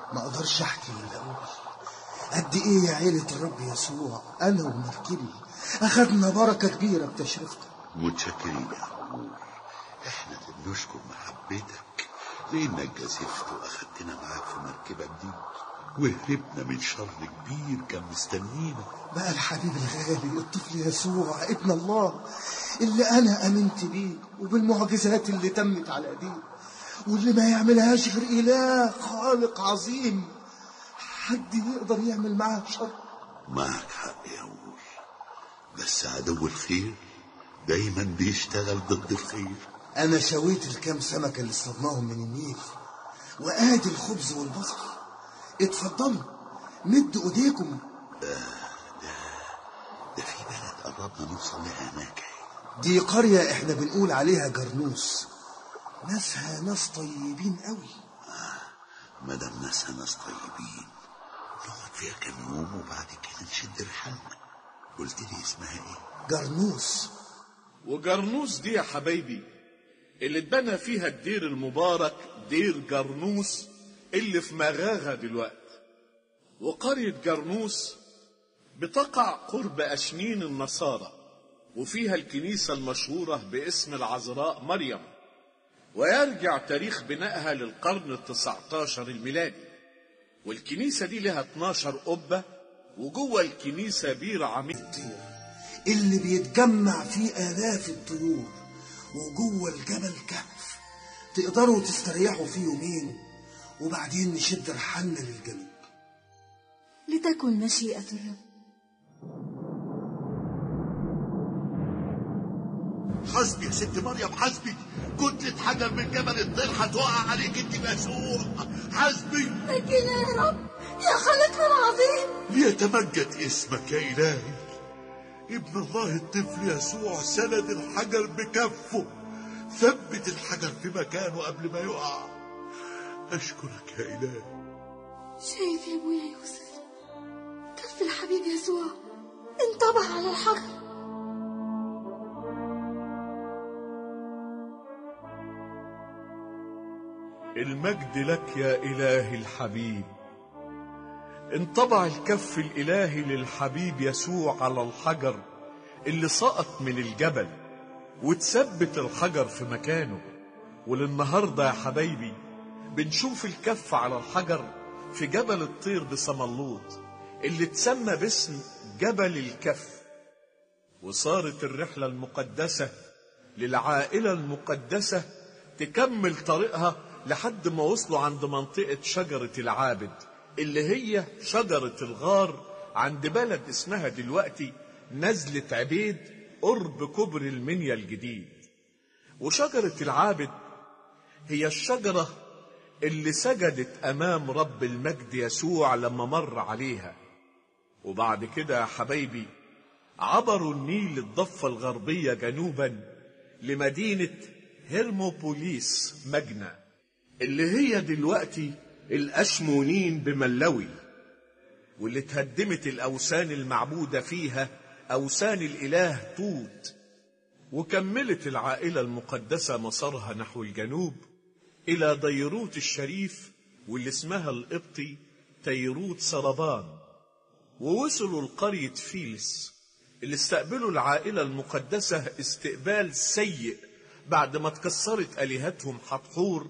ما اقدرش احكي ولا اقول قد ايه يا عيلة الرب يسوع انا ومركبي اخدنا بركة كبيرة بتشريفته متشكرين يا عمور احنا اللي بنشكر محبتك لانك جازفت واخدتنا معاك في مركبك دي وهربنا من شر كبير كان مستنينا بقى الحبيب الغالي الطفل يسوع ابن الله اللي انا امنت بيه وبالمعجزات اللي تمت على ايديه واللي ما يعملهاش غير اله خالق عظيم حد يقدر يعمل معاه شر معك حق يا عمور بس عدو الخير دايما بيشتغل ضد الخير انا شويت الكام سمكة اللي اصطدناهم من النيل وادي الخبز والبصل اتفضلوا مدوا ايديكم ده في بلد قربنا نوصل لها هناك دي قرية احنا بنقول عليها جرنوس ناسها ناس طيبين قوي مدام ناسها ناس طيبين نقعد فيها كام يوم وبعد كده نشد رحالنا قلت لي اسمها ايه جرنوس وجرنوس دي يا حبايبي اللي اتبنى فيها الدير المبارك دير جرنوس اللي في مغاغة دلوقتي وقرية جرنوس بتقع قرب أشنين النصارى وفيها الكنيسة المشهورة باسم العذراء مريم ويرجع تاريخ بنائها للقرن التسعة عشر الميلادي والكنيسة دي لها 12 قبة وجوه الكنيسة بير عميق اللي بيتجمع فيه آلاف الطيور وجوه الجبل كهف تقدروا تستريحوا فيه يومين وبعدين نشد رحالنا للجنوب لتكن مشيئة الرب حسبي يا ست مريم حسبي كتلة حجر من جبل الطير هتقع عليك انت مسؤول حسبي نجينا يا رب يا خالقنا العظيم ليتمجد اسمك يا إلهي ابن الله الطفل يسوع سند الحجر بكفه ثبت الحجر في مكانه قبل ما يقع أشكرك يا إلهي شايف يا ابويا يوسف كف الحبيب يسوع انطبع على الحجر المجد لك يا إلهي الحبيب انطبع الكف الإلهي للحبيب يسوع على الحجر اللي سقط من الجبل وتثبت الحجر في مكانه وللنهاردة يا حبايبي بنشوف الكف على الحجر في جبل الطير بسملوط اللي اتسمى باسم جبل الكف وصارت الرحلة المقدسة للعائلة المقدسة تكمل طريقها لحد ما وصلوا عند منطقة شجرة العابد اللي هي شجرة الغار عند بلد اسمها دلوقتي نزلة عبيد قرب كبر المنيا الجديد وشجرة العابد هي الشجرة اللي سجدت أمام رب المجد يسوع لما مر عليها وبعد كده يا حبايبي عبروا النيل الضفة الغربية جنوبا لمدينة هيرموبوليس مجنى اللي هي دلوقتي الأشمونين بملوي واللي اتهدمت الأوثان المعبودة فيها أوثان الإله توت وكملت العائلة المقدسة مسارها نحو الجنوب إلى ديروت الشريف واللي اسمها القبطي تيروت سربان ووصلوا لقرية فيلس اللي استقبلوا العائلة المقدسة استقبال سيء بعد ما اتكسرت آلهتهم حتحور